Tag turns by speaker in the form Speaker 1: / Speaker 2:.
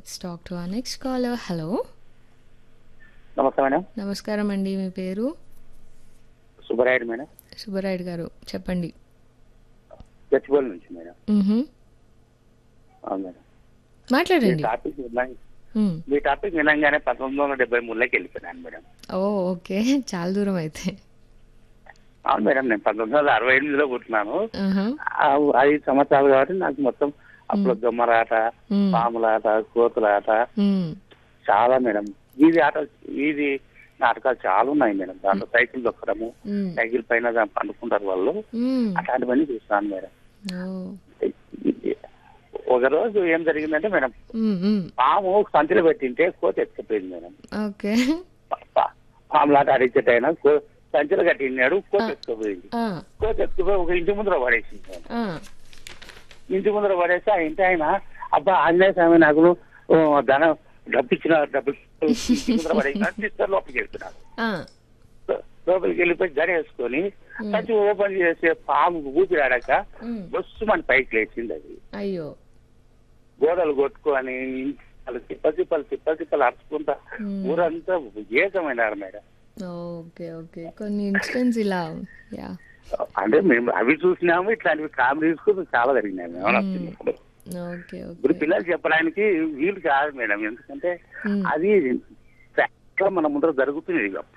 Speaker 1: Let's talk to our next caller hello
Speaker 2: నమస్తే madam
Speaker 1: నమస్కారం అండి మీ పేరు
Speaker 2: సుబ్బరాయుడు మేడం
Speaker 1: సుబ్బరాయుడు గారు చెప్పండి
Speaker 2: గచ్చిబౌలి నుంచి మేడం
Speaker 1: మ్హూ.
Speaker 2: అవును మేడం మీ
Speaker 1: మాట్లాడండి
Speaker 2: టాపిక్ విన్నా
Speaker 1: మ్.
Speaker 2: మీ టాపిక్ వినంగానే పంతొమ్మిది వందల డెబ్బై మూడులోకి వెళ్ళిపోయాను మేడం
Speaker 1: ఓ ఓకే చాలా దూరం అయితే
Speaker 2: అవును మేడం నేను పంతొమ్మిది వందల అరవై ఎనిమిదిలో పుట్టినాను
Speaker 1: ఆహా.
Speaker 2: ఆ ఐదు సంవత్సరాలు కాబట్టి నాకు మొత్తం అప్పుడు దొమ్మరాట
Speaker 1: మ్.
Speaker 2: పాములాట కోతులాట
Speaker 1: మ్.
Speaker 2: చాలా మేడం వీధి ఆట వీధి నాటకాలు చాలా ఉన్నాయి మేడం దాంట్లో సైకిల్ దొక్కడము
Speaker 1: మ్.
Speaker 2: సైకిల్ పైన దాన్ని పండుకుంటారు వాళ్ళు
Speaker 1: మ్.
Speaker 2: అట్లాంటివన్నీ చూస్తాను మేడం
Speaker 1: ఓ.
Speaker 2: ఒక రోజు ఏం జరిగిందంటే మేడం
Speaker 1: మ్, మ్.
Speaker 2: పాము సంచిలో పెట్టింటే కోత ఎత్తుకుపోయింది మేడం
Speaker 1: ఓకే
Speaker 2: పా- పా- పాములాట ఆడించేటైనా కో- సంచిలో కట్టినాడు కోత ఎత్తుకుపోయింది
Speaker 1: ఆ,
Speaker 2: కోత ఎత్తుకుపోయి ఒక ఇంటి ముందర పడేసింది మేడం.
Speaker 1: ఆ.
Speaker 2: ఇంటి ముందర పడేసి ఆ ఇంటి ఆయన అబ్బా ఆంజనేయ స్వామి నాకు ఓ, ధనం డబ్బు ఇచ్చిన డబ్బు ఇంటి ముందర పడేసిన తీసుకొని లోపలికి వెళ్తున్నాడు
Speaker 1: ఆ.
Speaker 2: లో- లోపలికి వెళ్ళిపోయి గడి వేసుకొని సంచి ఓపెన్ చేసే పాము ఊపిరాడాక
Speaker 1: మ్.
Speaker 2: బస్సు మన పైకి లేచింది అది
Speaker 1: అయ్యో
Speaker 2: గోడలు కొట్టుకొని వాళ్ళు తిప్పలు తిప్పలు తిప్పలు తిప్పలు అరుచుకుంటా
Speaker 1: మ్.
Speaker 2: ఊరంతా ఏకమైనారు మేడం
Speaker 1: ఓకే ఓకే కొన్ని ఇన్సిడెంట్స్ ఇలా యా
Speaker 2: అంటే మేము అవి చూసినాము ఇట్లాంటివి కామెడీస్ కూడా చాలా జరిగినాయి మేడం చిన్నప్పుడు.
Speaker 1: ఓకే
Speaker 2: ఇప్పుడు
Speaker 1: ఓకే
Speaker 2: పిల్లలు చెప్పడానికి వీలు కాదు మేడం ఎందుకంటే
Speaker 1: మ్.
Speaker 2: అది fact గా మన ముందర జరుగుతుంది